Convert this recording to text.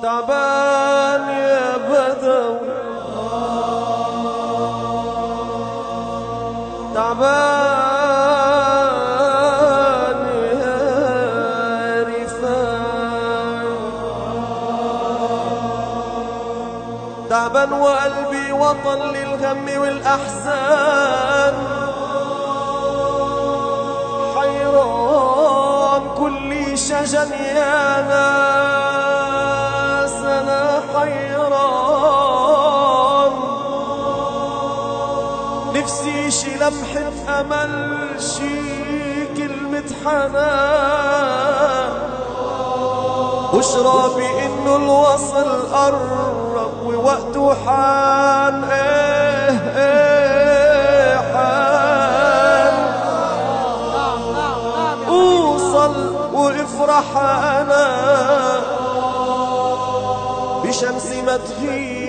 تعبان يا بدوي تعبان يا رفاعي تعبان وقلبي وطن للهم والأحزان حيران كل شجن يا ناس أنا حيران نفسي شي لمحة أمل شي كلمة حنان بشرى بإنه الوصل قرب ووقته حان إيه إيه حان اوصل وافرح انا بشمس ما تغيب